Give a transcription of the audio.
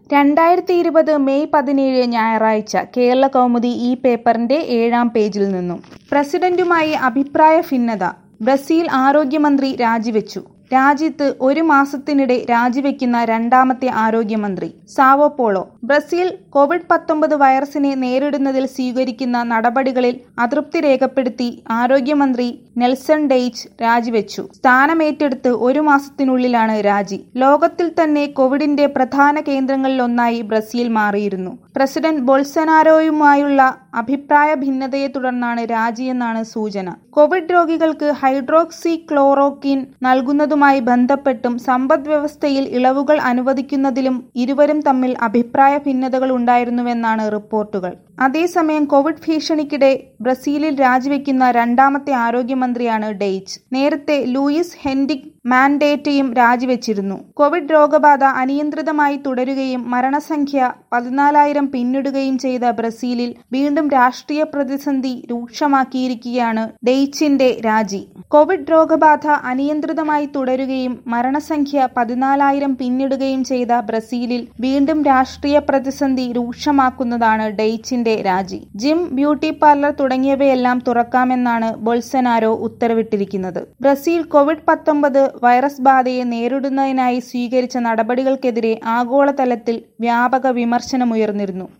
രണ്ടായിരത്തി ഇരുപത് മെയ് പതിനേഴ് ഞായറാഴ്ച കേരള കൗമുദി ഈ പേപ്പറിന്റെ ഏഴാം പേജിൽ നിന്നും പ്രസിഡന്റുമായി അഭിപ്രായ ഭിന്നത ബ്രസീൽ ആരോഗ്യമന്ത്രി രാജിവെച്ചു രാജ്യത്ത് ഒരു മാസത്തിനിടെ രാജിവെക്കുന്ന രണ്ടാമത്തെ ആരോഗ്യമന്ത്രി സാവോ പോളോ ബ്രസീൽ കോവിഡ് പത്തൊമ്പത് വൈറസിനെ നേരിടുന്നതിൽ സ്വീകരിക്കുന്ന നടപടികളിൽ അതൃപ്തി രേഖപ്പെടുത്തി ആരോഗ്യമന്ത്രി നെൽസൺ ഡെയ്ച്ച് രാജിവെച്ചു സ്ഥാനമേറ്റെടുത്ത് ഒരു മാസത്തിനുള്ളിലാണ് രാജി ലോകത്തിൽ തന്നെ കോവിഡിന്റെ പ്രധാന കേന്ദ്രങ്ങളിലൊന്നായി ബ്രസീൽ മാറിയിരുന്നു പ്രസിഡന്റ് ബൊൾസനാരോയുമായുള്ള അഭിപ്രായ ഭിന്നതയെ തുടർന്നാണ് രാജിയെന്നാണ് സൂചന കോവിഡ് രോഗികൾക്ക് ഹൈഡ്രോക്സി ക്ലോറോക്വിൻ നൽകുന്നതുമായി ബന്ധപ്പെട്ടും സമ്പദ് വ്യവസ്ഥയിൽ ഇളവുകൾ അനുവദിക്കുന്നതിലും ഇരുവരും തമ്മിൽ അഭിപ്രായ ഭിന്നതകൾ ഉണ്ടായിരുന്നുവെന്നാണ് റിപ്പോർട്ടുകൾ അതേസമയം കോവിഡ് ഭീഷണിക്കിടെ ബ്രസീലിൽ രാജിവെക്കുന്ന രണ്ടാമത്തെ ആരോഗ്യമന്ത്രിയാണ് ഡെയ്ച്ച് നേരത്തെ ലൂയിസ് ഹെൻഡിക് മാൻഡേറ്റയും രാജിവെച്ചിരുന്നു കോവിഡ് രോഗബാധ അനിയന്ത്രിതമായി തുടരുകയും മരണസംഖ്യ പതിനാലായിരം പിന്നിടുകയും ചെയ്ത ബ്രസീലിൽ വീണ്ടും രാഷ്ട്രീയ പ്രതിസന്ധി രൂക്ഷമാക്കിയിരിക്കുകയാണ് ഡെയ്ച്ചിന്റെ രാജി കോവിഡ് രോഗബാധ അനിയന്ത്രിതമായി തുടരുകയും മരണസംഖ്യ പതിനാലായിരം പിന്നിടുകയും ചെയ്ത ബ്രസീലിൽ വീണ്ടും രാഷ്ട്രീയ പ്രതിസന്ധി രൂക്ഷമാക്കുന്നതാണ് ഡെയ്ച്ചിന്റെ രാജി ജിം ബ്യൂട്ടി പാർലർ തുടങ്ങിയവയെല്ലാം തുറക്കാമെന്നാണ് ബൊൾസനാരോ ഉത്തരവിട്ടിരിക്കുന്നത് ബ്രസീൽ കോവിഡ് പത്തൊമ്പത് വൈറസ് ബാധയെ നേരിടുന്നതിനായി സ്വീകരിച്ച നടപടികൾക്കെതിരെ ആഗോളതലത്തിൽ വ്യാപക വിമർശനമുയർന്നിരുന്നു